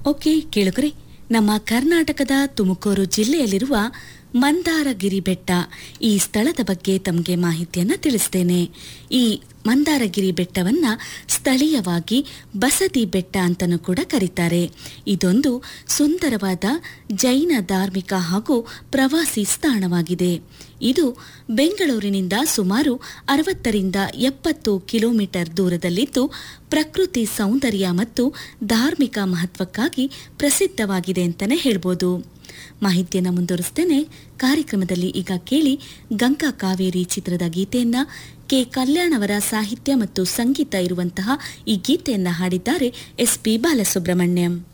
okay ಕೇಳುಗರೆ ನಮ್ಮ ಕರ್ನಾಟಕದ ತುಮಕೂರು ಜಿಲ್ಲೆಯಲ್ಲಿರುವ ಮಂದಾರಗಿರಿ ಬೆಟ್ಟ ಈ ಸ್ಥಳದ ಬಗ್ಗೆ ತಮಗೆ ಮಾಹಿತಿಯನ್ನ ತಿಳಿಸ್ತೇನೆ ಈ ಮಂದಾರಗಿರಿ ಬೆಟ್ಟವನ್ನ ಸ್ಥಳೀಯವಾಗಿ ಬಸದಿ ಬೆಟ್ಟ ಅಂತಲೂ ಕೂಡ ಕರೀತಾರೆ ಇದೊಂದು ಸುಂದರವಾದ ಜೈನ ಧಾರ್ಮಿಕ ಹಾಗೂ ಪ್ರವಾಸಿ ಸ್ಥಾನವಾಗಿದೆ ಇದು ಬೆಂಗಳೂರಿನಿಂದ ಸುಮಾರು ಅರವತ್ತರಿಂದ ಎಪ್ಪತ್ತು ಕಿಲೋಮೀಟರ್ ದೂರದಲ್ಲಿದ್ದು ಪ್ರಕೃತಿ ಸೌಂದರ್ಯ ಮತ್ತು ಧಾರ್ಮಿಕ ಮಹತ್ವಕ್ಕಾಗಿ ಪ್ರಸಿದ್ಧವಾಗಿದೆ ಅಂತಲೇ ಹೇಳ್ಬೋದು ಮಾಹಿತಿಯನ್ನು ಮುಂದುವರಿಸ್ತೇನೆ ಕಾರ್ಯಕ್ರಮದಲ್ಲಿ ಈಗ ಕೇಳಿ ಗಂಗಾ ಕಾವೇರಿ ಚಿತ್ರದ ಗೀತೆಯನ್ನ ಕೆ ಕಲ್ಯಾಣ್ ಅವರ ಸಾಹಿತ್ಯ ಮತ್ತು ಸಂಗೀತ ಇರುವಂತಹ ಈ ಗೀತೆಯನ್ನ ಹಾಡಿದ್ದಾರೆ ಎಸ್ ಪಿ ಬಾಲಸುಬ್ರಹ್ಮಣ್ಯಂ